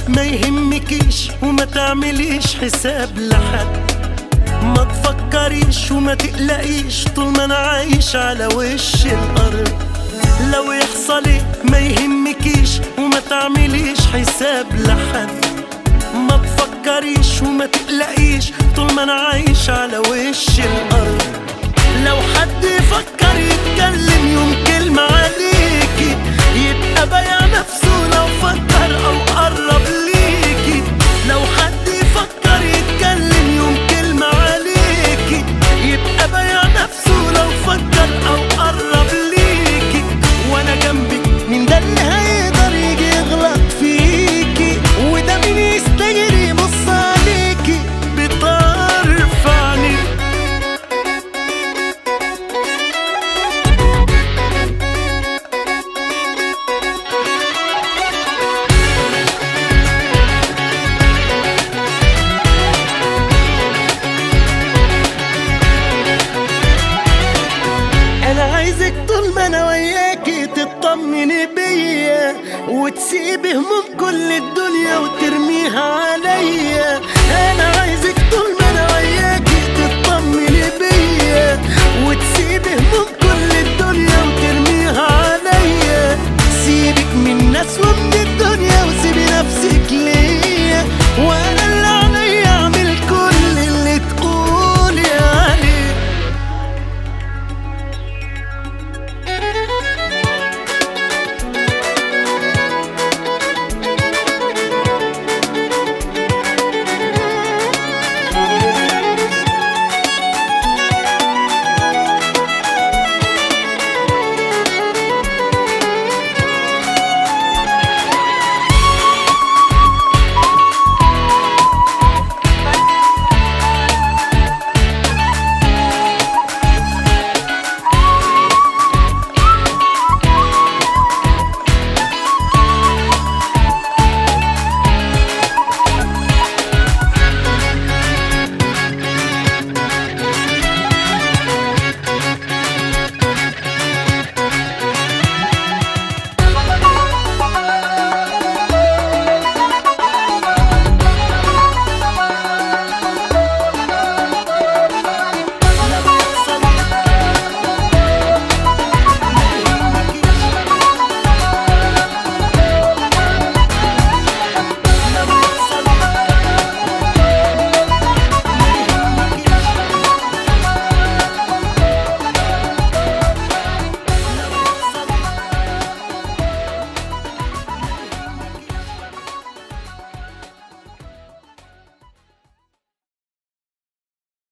ما يهمكيش وما تعمليش حساب لحد ما تفكريش وما تقلقيش طول ما انا عايش على وش الارض لو يحصل ايه ما يهمكيش وما تعمليش حساب لحد ما تفكريش وما تقلقيش طول ما انا عايش على وش الارض لو حد يفكر يتكلم يوم كلمة عليكي يبقى بايع نفسه لو فكر او قرب ليكي لو حد يفكر يتكلم يوم كلمة عليكي يبقى بايع نفسه لو فكر او قرب ليكي وانا جنبك مين ده اللي هيقدر يجي يغلط فيكي وده مين يستجري يبص عليكي بطرف عينيك انا عايزك طول ما انا وياكي تطمني بيا وتسيبي هموم كل الدنيا وترميها عليا انا